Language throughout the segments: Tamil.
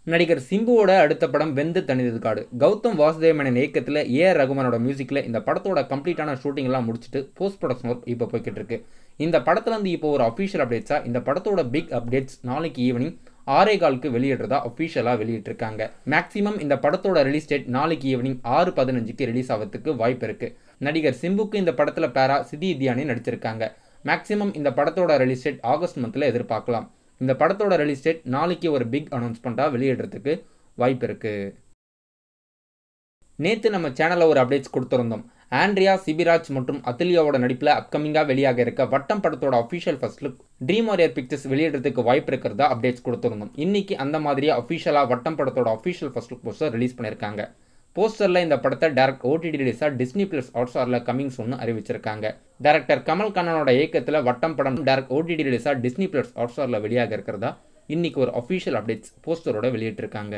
நடிகர் சிம்புவோட அடுத்த படம் வெந்து தனிதது காடு கௌதம் வாசுதேவ் மேனன் இயக்கத்தில் ஏஆர் ரகுமானோட மியூசிக்கில் இந்த படத்தோட கம்ப்ளீட்டான ஷூட்டிங் எல்லாம் முடிச்சுட்டு போஸ்ட் ப்ரொடக்ஷன் ஒர்க் இப்போ போய்கிட்டு இருக்கு இந்த படத்துல இருந்து இப்போ ஒரு அஃபீஷியல் அப்டேட்ஸா இந்த படத்தோட பிக் அப்டேட்ஸ் நாளைக்கு ஈவினிங் ஆறே காலுக்கு வெளியிடுறதா அஃபீஷியலாக வெளியிட்டிருக்காங்க மேக்ஸிமம் இந்த படத்தோட ரிலீஸ் டேட் நாளைக்கு ஈவினிங் ஆறு பதினஞ்சுக்கு ரிலீஸ் ஆகிறதுக்கு வாய்ப்பு இருக்கு நடிகர் சிம்புக்கு இந்த படத்தில் பேரா சிதி தியானி நடிச்சிருக்காங்க மேக்ஸிமம் இந்த படத்தோட ரிலீஸ் டேட் ஆகஸ்ட் மந்தில் எதிர்பார்க்கலாம் இந்த படத்தோட ரிலீஸ் டேட் நாளைக்கு ஒரு பிக் அனௌன்ஸ்மெண்ட்டாக வெளியிடுறதுக்கு வாய்ப்பு இருக்கு நேற்று நம்ம சேனலில் ஒரு அப்டேட்ஸ் கொடுத்துருந்தோம் ஆண்ட்ரியா சிபிராஜ் மற்றும் அத்துலியாவோட நடிப்பில் அப்கமிங்காக வெளியாக இருக்க வட்டம் படத்தோட official first look dream warrior pictures வெளியிடுறதுக்கு வாய்ப்பு இருக்கிறதா அப்டேட்ஸ் கொடுத்துருந்தோம் இன்னைக்கு அந்த மாதிரியாக அஃபிஷியலாக வட்டம் படத்தோட official first look poster release பண்ணியிருக்காங்க போஸ்டரில் இந்த படத்தை டேரக்ட் ஓடிடி ரிலீஸாக டிஸ்னி பிளஸ் ஹாட்ஸ்டாரில் கமிங் ஒன்று அறிவிச்சிருக்காங்க டேரக்டர் கமல் கண்ணனோட இயக்கத்தில் வட்டம் படம் டேரக்ட் ஓடிடி ரிலீஸாக டிஸ்னி பிளஸ் ஹாட்ஸ்டாரில் வெளியாக இருக்கிறதா இன்னைக்கு ஒரு அஃபிஷியல் அப்டேட்ஸ் போஸ்டரோட வெளியிட்டிருக்காங்க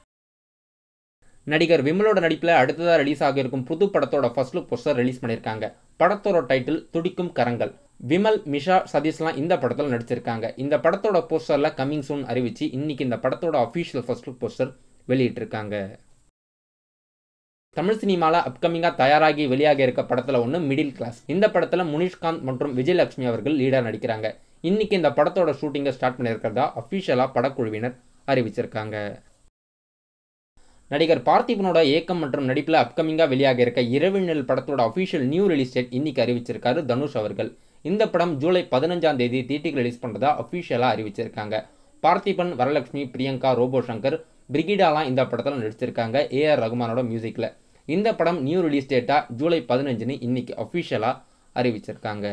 நடிகர் விமலோட நடிப்பில் அடுத்ததாக ரிலீஸ் ஆக இருக்கும் புது படத்தோட ஃபர்ஸ்ட் லுக் போஸ்டர் ரிலீஸ் பண்ணியிருக்காங்க படத்தோட டைட்டில் துடிக்கும் கரங்கள் விமல் மிஷா சதீஷ்லாம் இந்த படத்தில் நடிச்சிருக்காங்க இந்த படத்தோட போஸ்டரில் கமிங் சூன் அறிவிச்சு இன்னைக்கு இந்த படத்தோட அஃபிஷியல் ஃபர்ஸ்ட் லுக் போஸ்டர் வெளியிட்டிருக்காங்க தமிழ் சினிமாவில் அப்கமிங்காக தயாராகி வெளியாக இருக்க படத்தில் ஒன்று மிடில் கிளாஸ் இந்த படத்தில் முனிஷ்காந்த் மற்றும் விஜயலட்சுமி அவர்கள் லீடாக நடிக்கிறாங்க இன்னைக்கு இந்த படத்தோட ஷூட்டிங்கை ஸ்டார்ட் பண்ணியிருக்கிறதா அஃபிஷியலாக படக்குழுவினர் அறிவிச்சிருக்காங்க நடிகர் பார்த்திபனோட ஏக்கம் மற்றும் நடிப்பில் அப்கமிங்காக வெளியாக இருக்க இரவினல் படத்தோட அஃபிஷியல் நியூ ரிலீஸ் டேட் இன்னைக்கு அறிவிச்சிருக்காரு தனுஷ் அவர்கள் இந்த படம் ஜூலை பதினஞ்சாம் தேதி தீட்டிக்கு ரிலீஸ் பண்ணுறதா அஃபிஷியலாக அறிவிச்சிருக்காங்க பார்த்திபன் வரலட்சுமி பிரியங்கா ரோபோ சங்கர் பிரிகிடாலாம் இந்த படத்தில் நடிச்சிருக்காங்க ஏஆர் ரகுமானோட மியூசிக்கில் இந்த படம் நியூ ரிலீஸ் டேட்டாக ஜூலை பதினஞ்சுன்னு இன்னைக்கு அஃபிஷியலாக அறிவிச்சிருக்காங்க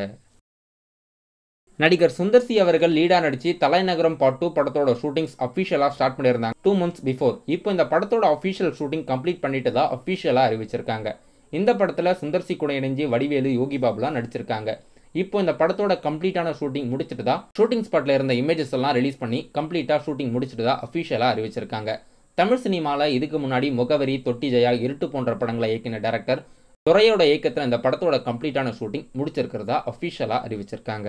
நடிகர் சுந்தர்சி அவர்கள் லீடா நடிச்சு தலைநகரம் பார்ட் டூ படத்தோட ஷூட்டிங்ஸ் அஃபிஷியலாக ஸ்டார்ட் பண்ணியிருந்தாங்க டூ மந்த்ஸ் பிஃபோர் இப்போ இந்த படத்தோட அஃபிஷியல் ஷூட்டிங் கம்ப்ளீட் பண்ணிட்டு தான் அஃபிஷியலாக அறிவிச்சிருக்காங்க இந்த படத்தில் சுந்தர்சி கூட இணைஞ்சு வடிவேலு யோகி பாபுலாம் நடிச்சிருக்காங்க இப்போ இந்த படத்தோட கம்ப்ளீட்டான ஷூட்டிங் முடிச்சுட்டு தான் ஷூட்டிங் ஸ்பாட்டில் இருந்த இமேஜஸ் எல்லாம் ரிலீஸ் பண்ணி கம்ப்ளீட்டாக ஷூட்டிங் முடிச்சுட்டு தான் அஃபிஷியலாக அறிவிச்சிருக்காங்க தமிழ் சினிமாவில் இதுக்கு முன்னாடி முகவரி தொட்டி ஜெயா இருட்டு போன்ற படங்களை இயக்கின டேரக்டர் துறையோட இயக்கத்தில் இந்த படத்தோட கம்ப்ளீட்டான ஷூட்டிங் முடிச்சிருக்கிறதா அஃபிஷியலாக அறிவிச்சிருக்காங்க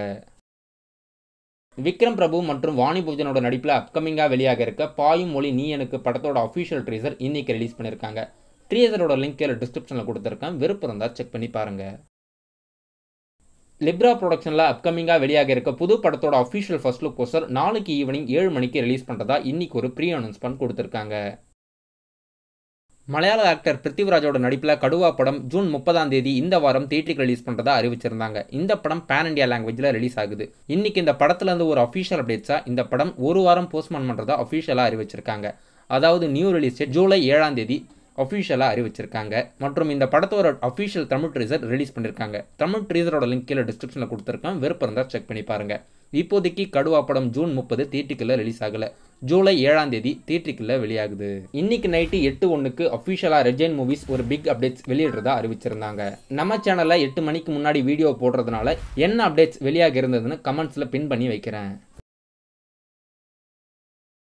விக்ரம் பிரபு மற்றும் வாணி பூஜனோட நடிப்பில் அப்கமிங்காக வெளியாக இருக்க பாயும் மொழி நீ எனக்கு படத்தோட அஃபிஷியல் ட்ரீசர் இன்னைக்கு ரிலீஸ் பண்ணியிருக்காங்க ட்ரீசரோட லிங்க் கீழே டிஸ்கிரிப்ஷனில் கொடுத்துருக்கேன் விருப்பம் இருந்தால் செக் பண்ணி பாருங்கள் லிப்ரா ப்ரொடக்ஷனில் அப்கமிங்காக வெளியாக இருக்க புது படத்தோட அஃபிஷியல் ஃபர்ஸ்ட் லுக் போஸ்டர் நாளைக்கு ஈவினிங் ஏழு மணிக்கு ரிலீஸ் பண்ணுறதா இன்னைக்கு ஒரு ப்ரீ அனௌன்ஸ்மெண்ட் கொடுத்துருக்காங்க மலையாள ஆக்டர் பிருத்திவிராஜோட நடிப்பில் கடுவா படம் ஜூன் முப்பதாம் தேதி இந்த வாரம் தியேட்டருக்கு ரிலீஸ் பண்ணுறதா அறிவிச்சிருந்தாங்க இந்த படம் பேன் இண்டியா லாங்குவேஜில் ரிலீஸ் ஆகுது இன்னைக்கு இந்த படத்துலேருந்து ஒரு அஃபிஷியல் அப்டேட்ஸாக இந்த படம் ஒரு வாரம் போஸ்ட்மான் பண்ணுறதா அஃபிஷியலாக அறிவிச்சிருக்காங்க அதாவது நியூ ரிலீஸ் டேட் ஜூலை ஏழாம் தேதி அஃபிஷியலாக அறிவிச்சிருக்காங்க மற்றும் இந்த படத்தோட அஃபிஷியல் தமிழ் ட்ரீசர் ரிலீஸ் பண்ணியிருக்காங்க தமிழ் ட்ரீசரோட லிங்க் கீழே டிஸ்கிரிப்ஷனில் கொடுத்துருக்கேன் விருப்பம் இருந்தால் செக் பண்ணி பாருங்கள் இப்போதைக்கு கடுவா படம் ஜூன் முப்பது தியேட்டருக்குள்ள ரிலீஸ் ஆகலை ஜூலை ஏழாம் தேதி தியேட்டருக்குள்ள வெளியாகுது இன்னைக்கு நைட்டு எட்டு ஒன்றுக்கு அஃபிஷியலாக ரெஜைன் மூவிஸ் ஒரு பிக் அப்டேட்ஸ் வெளியிடுறதா அறிவிச்சிருந்தாங்க நம்ம சேனலில் எட்டு மணிக்கு முன்னாடி வீடியோ போடுறதுனால என்ன அப்டேட்ஸ் வெளியாக இருந்ததுன்னு கமெண்ட்ஸில் பின் பண்ணி வைக்கிறேன்